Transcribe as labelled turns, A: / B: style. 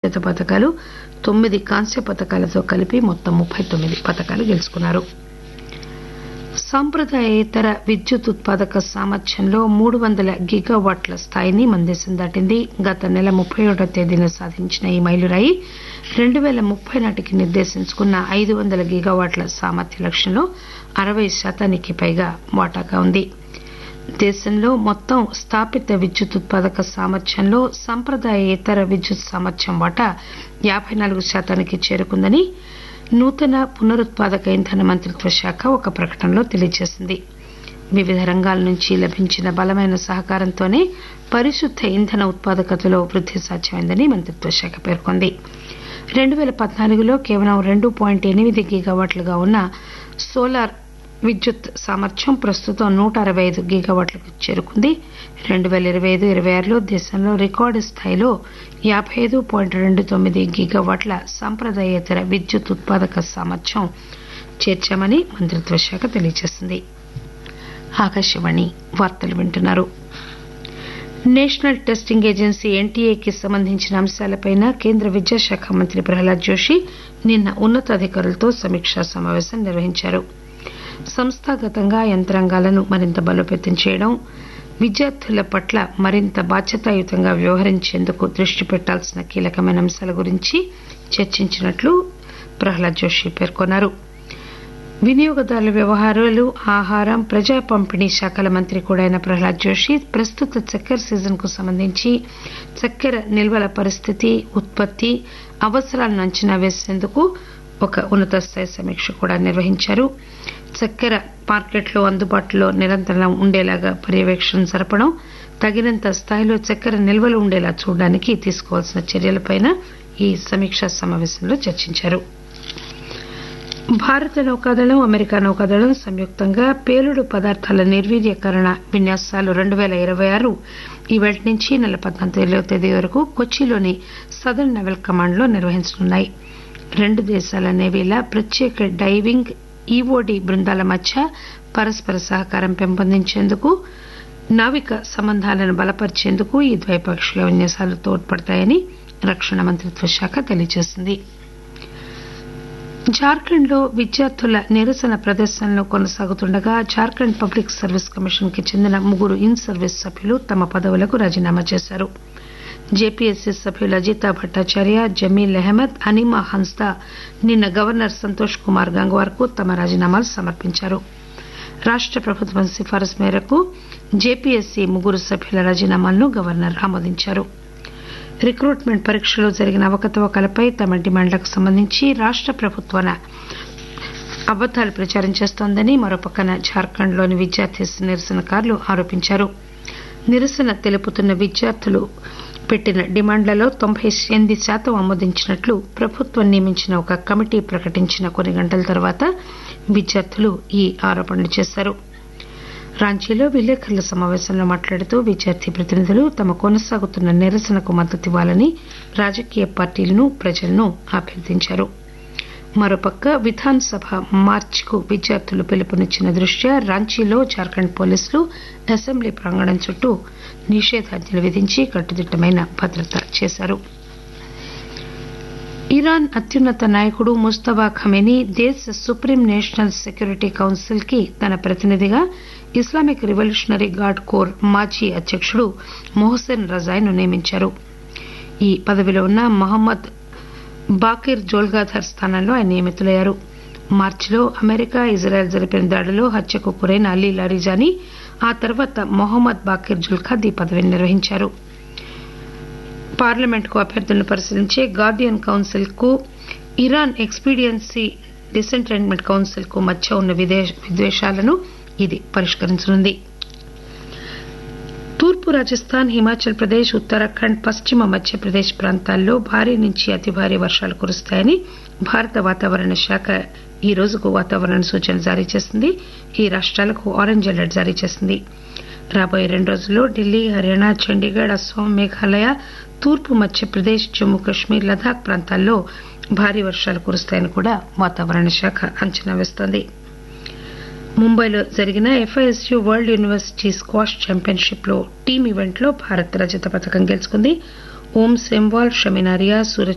A: కల్పిత పథకాలు తొమ్మిది కాంస్య పథకాలతో కలిపి మొత్తం ముప్పై తొమ్మిది పథకాలు గెలుచుకున్నారు సాంప్రదాయేతర విద్యుత్ ఉత్పాదక సామర్థ్యంలో మూడు వందల గిగావాట్ల స్థాయిని మన దేశం దాటింది గత నెల ముప్పై ఒకటో తేదీన సాధించిన ఈ మైలురాయి రెండు పేల ముప్పై నాటికి నిర్దేశించుకున్న ఐదు వందల గిగావాట్ల సామర్థ్య లక్ష్యంలో అరవై శాతానికి పైగా వాటాగా ఉంది దేశంలో మొత్తం స్థాపిత విద్యుత్ ఉత్పాదక సామర్థ్యంలో సంప్రదాయేతర విద్యుత్ సామర్థ్యం వాటా యాబై నాలుగు శాతానికి చేరుకుందని నూతన పునరుత్పాదక ఇంధన మంత్రిత్వ శాఖ ఒక ప్రకటనలో తెలియజేసింది వివిధ రంగాల నుంచి లభించిన బలమైన సహకారంతోనే పరిశుద్ద ఇంధన ఉత్పాదకతలో వృద్ది సాధ్యమైందని మంత్రిత్వ శాఖ పేర్కొంది రెండు పేల పద్నాలుగులో కేవలం రెండు పాయింట్ ఎనిమిది గిగావాట్లుగా ఉన్న సోలార్ విద్యుత్ సామర్థ్యం ప్రస్తుతం నూట అరవై ఐదు గిగావాట్లకు చేరుకుంది రెండు పేల ఇరవై ఐదు ఇరవై ఆరులో దేశంలో రికార్డు స్థాయిలో యాబై ఐదు పాయింట్ రెండు తొమ్మిది గిగావాట్ల సంప్రదాయేతర విద్యుత్ ఉత్పాదక సామర్థ్యం చేర్చామని మంత్రిత్వ శాఖ తెలియజేసింది ఆకాశవాణి వార్తలు వింటున్నారు నేషనల్ టెస్టింగ్ ఏజెన్సీ ఎన్టీఏకి సంబంధించిన అంశాలపై కేంద్ర విద్యాశాఖ మంత్రి ప్రహ్లాద్ జోషి నిన్న ఉన్నతాధికారులతో సమీక్షా సమావేశం నిర్వహించారు సంస్థాగతంగా యంత్రాంగాలను మరింత బలోపేతం చేయడం విద్యార్థుల పట్ల మరింత బాధ్యతాయుతంగా వ్యవహరించేందుకు దృష్టి పెట్టాల్సిన కీలకమైన అంశాల గురించి చర్చించినట్లు ప్రహ్లాద్ జోషి పేర్కొన్నారు వినియోగదారుల వ్యవహారాలు ఆహారం ప్రజా పంపిణీ శాఖల మంత్రి కూడా అయిన ప్రహ్లాద్ జోషి ప్రస్తుత చక్కెర సీజన్ కు సంబంధించి చక్కెర నిల్వల పరిస్థితి ఉత్పత్తి అవసరాలను అంచనా వేసేందుకు ఒక ఉన్నత స్థాయి సమీక్ష కూడా నిర్వహించారు చక్కెర మార్కెట్లో అందుబాటులో నిరంతరం ఉండేలాగా పర్యవేక్షణ జరపడం తగినంత స్థాయిలో చక్కెర నిల్వలు ఉండేలా చూడడానికి తీసుకోవాల్సిన చర్యలపై ఈ సమీక్షా సమావేశంలో చర్చించారు భారత నౌకాదళం అమెరికా నౌకాదళం సంయుక్తంగా పేలుడు పదార్థాల నిర్వీర్యకరణ విన్యాసాలు రెండు పేల ఇరవై ఆరు ఈవేళ నుంచి నెల పద్నాలుగో తేదీ వరకు కొచ్చిలోని సదర్న్ నెవల్ కమాండ్ లో నిర్వహించనున్నాయి రెండు దేశాల నేవీల ప్రత్యేక డైవింగ్ ఈఓడి బృందాల మధ్య పరస్పర సహకారం పెంపొందించేందుకు నావిక సంబంధాలను బలపరిచేందుకు ఈ ద్వైపాక్షిక విన్యాసాలు తోడ్పడతాయని రక్షణ మంత్రిత్వ శాఖ తెలియజేసింది జార్ఖండ్ లో విద్యార్థుల నిరసన ప్రదర్శనలు కొనసాగుతుండగా జార్ఖండ్ పబ్లిక్ సర్వీస్ కమిషన్ కి చెందిన ముగ్గురు ఇన్ సర్వీస్ సభ్యులు తమ పదవులకు రాజీనామా చేశారు జేపీఎస్సీ సభ్యులు అజితా భట్టాచార్య జమీల్ అహ్మద్ అనిమా హన్స్దా నిన్న గవర్నర్ సంతోష్ కుమార్ గంగ్వార్ కు తమ రాజీనామాలు సమర్పించారు రాష్ట ప్రభుత్వం సిఫారసు మేరకు జేపీఎస్సీ ముగ్గురు సభ్యుల రాజీనామాలను గవర్నర్ ఆమోదించారు రిక్రూట్మెంట్ పరీక్షలో జరిగిన అవకతవకలపై తమ డిమాండ్లకు సంబంధించి రాష్ట ప్రభుత్వం అబద్దాలు ప్రచారం చేస్తోందని మరోపక్కన జార్ఖండ్లోని విద్యార్థి నిరసనకారులు ఆరోపించారు నిరసన తెలుపుతున్న విద్యార్థులు పెట్టిన డిమాండ్లలో తొంభై ఎనిమిది శాతం ఆమోదించినట్లు ప్రభుత్వం నియమించిన ఒక కమిటీ ప్రకటించిన కొన్ని గంటల తర్వాత విద్యార్థులు ఈ ఆరోపణలు చేశారు రాంచీలో విలేకరుల సమావేశంలో మాట్లాడుతూ విద్యార్థి ప్రతినిధులు తమ కొనసాగుతున్న నిరసనకు మద్దతివ్వాలని రాజకీయ పార్టీలను ప్రజలను అభ్యర్థించారు మరోపక్క విధాన్ సభ మార్చికు విద్యార్థులు పిలుపునిచ్చిన దృష్ట్యా రాంచీలో జార్ఖండ్ పోలీసులు అసెంబ్లీ ప్రాంగణం చుట్టూ నిషేధాజ్ఞలు విధించి కట్టుదిట్టమైన భద్రత చేశారు ఇరాన్ అత్యున్నత నాయకుడు ముస్తఫా ఖమేనీ దేశ సుప్రీం నేషనల్ సెక్యూరిటీ కౌన్సిల్ కి తన ప్రతినిధిగా ఇస్లామిక్ రివల్యూషనరీ గార్డ్ కోర్ మాజీ అధ్యకుడు మొహసెన్ రజాయ్ను నియమించారు ఈ పదవిలో ఉన్న మహమ్మద్ బాకిర్ జోల్గాధర్ స్థానంలో ఆయన నియమితులయ్యారు మార్చిలో అమెరికా ఇజ్రాయెల్ జరిపిన దాడిలో హత్యకు గురైన అలీ లారిజానీ ఆ తర్వాత మొహమ్మద్ బాకిర్ జుల్ఖాద్ ఈ పదవిని నిర్వహించారు పార్లమెంట్కు అభ్యర్థులను పరిశీలించే గార్డియన్ కౌన్సిల్ కు ఇరాన్ ఎక్స్పీడియన్సీ డిసెంటైన్మెంట్ కౌన్సిల్ కు మధ్య ఉన్న విద్వేషాలను ఇది పరిష్కరించనుంది తూర్పు రాజస్థాన్ హిమాచల్ ప్రదేశ్ ఉత్తరాఖండ్ పశ్చిమ మధ్యప్రదేశ్ ప్రాంతాల్లో భారీ నుంచి అతి భారీ వర్షాలు కురుస్తాయని భారత వాతావరణ శాఖ ఈ రోజుకు వాతావరణ సూచన జారీ చేసింది ఈ రాష్ట్రాలకు ఆరెంజ్ అలర్ట్ జారీ చేసింది రాబోయే రెండు రోజుల్లో ఢిల్లీ హర్యానా చండీగఢ్ అస్సాం మేఘాలయ తూర్పు మధ్యప్రదేశ్ జమ్మూ కశ్మీర్ లదాఖ్ ప్రాంతాల్లో భారీ వర్షాలు కురుస్తాయని కూడా వాతావరణ శాఖ అంచనా వేస్తోంది ముంబైలో జరిగిన FISU world university squash championship లో టీమ్ ఈవెంట్ లో భారత్ రజత పథకం గెలుచుకుంది ఓం సెమ్వాల్ షమినారియా సూరజ్